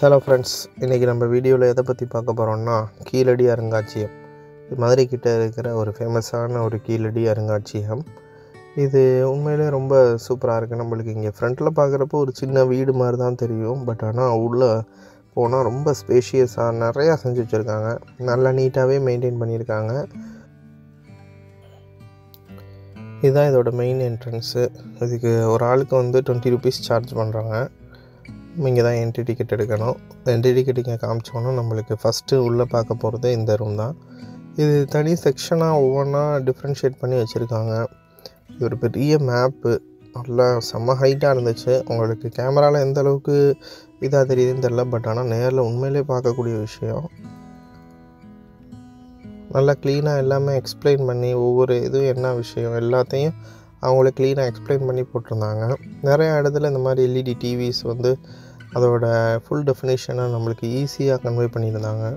hello friends இன்றைக்கி நம்ம வீடியோவில் எதை பற்றி பார்க்க போகிறோம்னா கீழடி அருங்காட்சியகம் இது மதுரை கிட்ட இருக்கிற ஒரு ஃபேமஸான ஒரு கீழடி அருங்காட்சியகம் இது உண்மையிலே ரொம்ப சூப்பராக இருக்குது நம்மளுக்கு இங்கே ஃப்ரண்ட்டில் பார்க்குறப்போ ஒரு சின்ன வீடு மாதிரி தான் தெரியும் பட் ஆனால் உள்ளே போனால் ரொம்ப ஸ்பேஷியஸாக நிறையா செஞ்சு வச்சுருக்காங்க நல்லா நீட்டாகவே மெயின்டைன் பண்ணியிருக்காங்க இதுதான் இதோட மெயின் என்ட்ரன்ஸு இதுக்கு ஒரு ஆளுக்கு வந்து டுவெண்ட்டி ருபீஸ் சார்ஜ் பண்ணுறாங்க இங்கே தான் என்ட்ரி டிக்கெட் எடுக்கணும் என்ட்ரி டிக்கெட் இங்கே காமிச்சோன்னா நம்மளுக்கு ஃபஸ்ட்டு உள்ளே பார்க்க போகிறது இந்த ரூம் தான் இது தனி செக்ஷனாக ஒவ்வொன்றா டிஃப்ரென்ஷியேட் பண்ணி வச்சுருக்காங்க இது ஒரு பெரிய மேப்பு நல்லா செம்ம ஹைட்டாக இருந்துச்சு உங்களுக்கு கேமராவில் எந்த அளவுக்கு இதாக தெரியுதுன்னு தெரில பட் ஆனால் நேரில் உண்மையிலே பார்க்கக்கூடிய விஷயம் நல்லா க்ளீனாக எல்லாமே எக்ஸ்பிளைன் பண்ணி ஒவ்வொரு இதுவும் என்ன விஷயம் எல்லாத்தையும் அவங்களே க்ளீனாக எக்ஸ்பிளைன் பண்ணி போட்டிருந்தாங்க நிறைய இடத்துல இந்த மாதிரி எல்இடி டிவிஸ் வந்து அதோட ஃபுல் டெஃபினேஷனை நம்மளுக்கு ஈஸியாக கன்வே பண்ணியிருந்தாங்க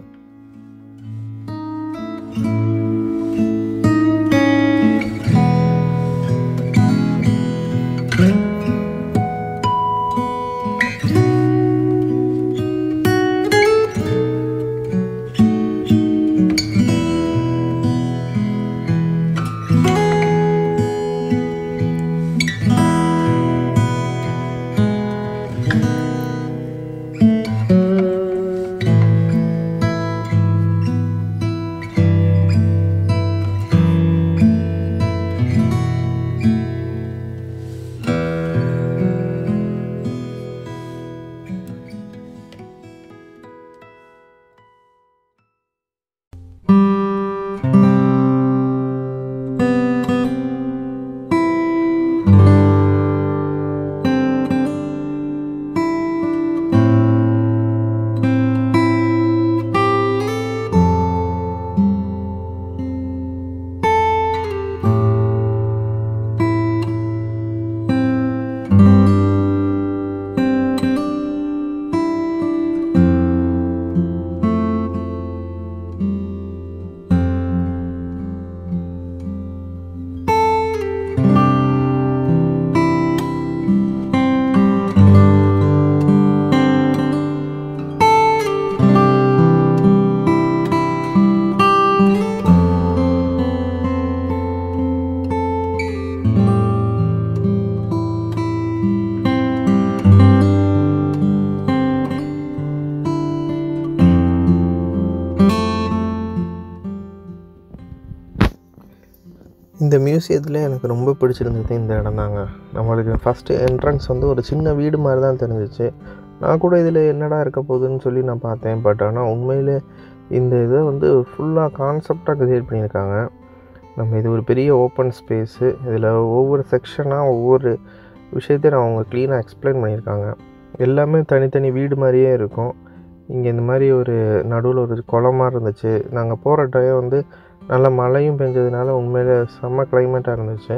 இந்த மியூசியத்தில் எனக்கு ரொம்ப பிடிச்சிருந்தது இந்த இடம் தாங்க நம்மளுக்கு ஃபஸ்ட்டு என்ட்ரன்ஸ் வந்து ஒரு சின்ன வீடு மாதிரி தான் தெரிஞ்சிச்சு நான் கூட இதில் என்னடா இருக்க போகுதுன்னு சொல்லி நான் பார்த்தேன் பட் ஆனால் உண்மையிலே இந்த இதை வந்து ஃபுல்லாக கான்செப்டாக க்ரியேட் பண்ணியிருக்காங்க நம்ம இது ஒரு பெரிய ஓப்பன் ஸ்பேஸு இதில் ஒவ்வொரு செக்ஷனாக ஒவ்வொரு விஷயத்தையும் அவங்க க்ளீனாக எக்ஸ்பிளைன் பண்ணியிருக்காங்க எல்லாமே தனித்தனி வீடு மாதிரியே இருக்கும் இங்கே இந்த மாதிரி ஒரு நடுவில் ஒரு குளமாக இருந்துச்சு நாங்கள் போகிற டைம் வந்து நல்ல மழையும் பெஞ்சதுனால உண்மையிலே செம்ம கிளைமேட்டாக இருந்துச்சு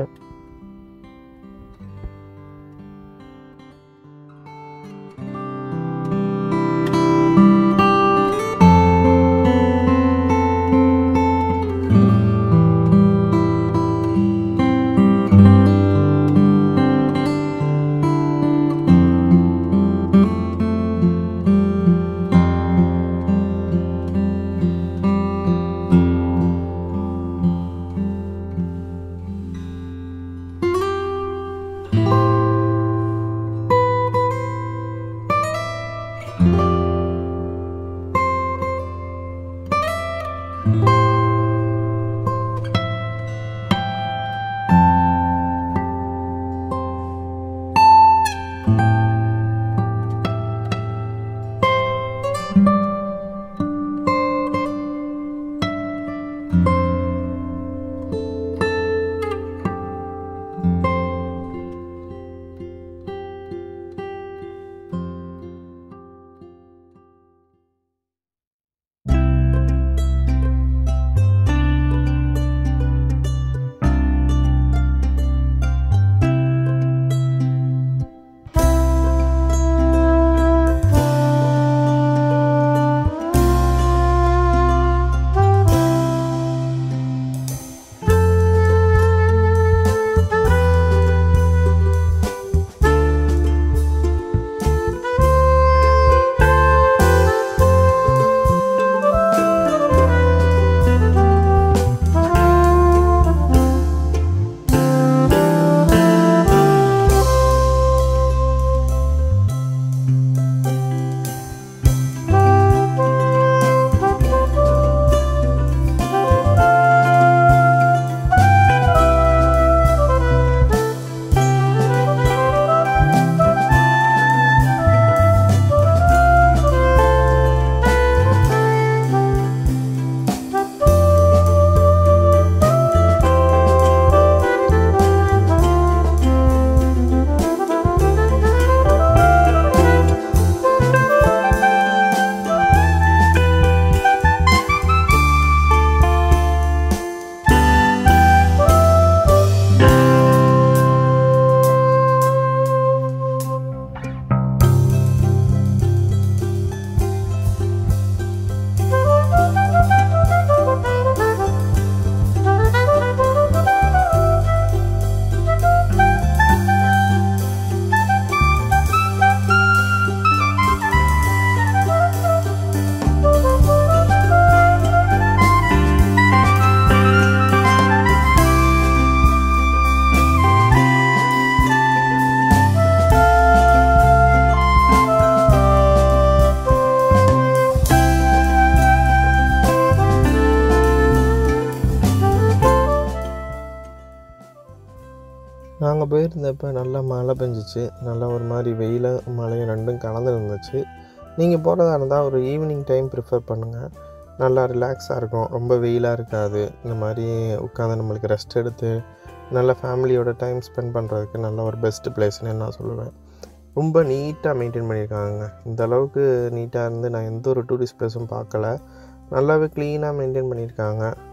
நாங்கள் போயிருந்தப்ப நல்லா மழை பெஞ்சிச்சு நல்லா ஒரு மாதிரி வெயில் மழையும் ரெண்டும் கலந்து இருந்துச்சு நீங்கள் போகிறதா இருந்தால் ஒரு ஈவினிங் டைம் ப்ரிஃபர் பண்ணுங்கள் நல்லா ரிலாக்ஸாக இருக்கும் ரொம்ப வெயிலாக இருக்காது இந்த மாதிரி உட்காந்து நம்மளுக்கு ரெஸ்ட் எடுத்து நல்ல ஃபேமிலியோட டைம் ஸ்பெண்ட் பண்ணுறதுக்கு நல்ல ஒரு பெஸ்ட்டு பிளேஸ்னு நான் சொல்லுவேன் ரொம்ப நீட்டாக மெயின்டைன் பண்ணியிருக்காங்க இந்த அளவுக்கு நீட்டாக இருந்து நான் எந்த ஒரு டூரிஸ்ட் பிளேஸும் பார்க்கல நல்லாவே க்ளீனாக மெயின்டைன் பண்ணியிருக்காங்க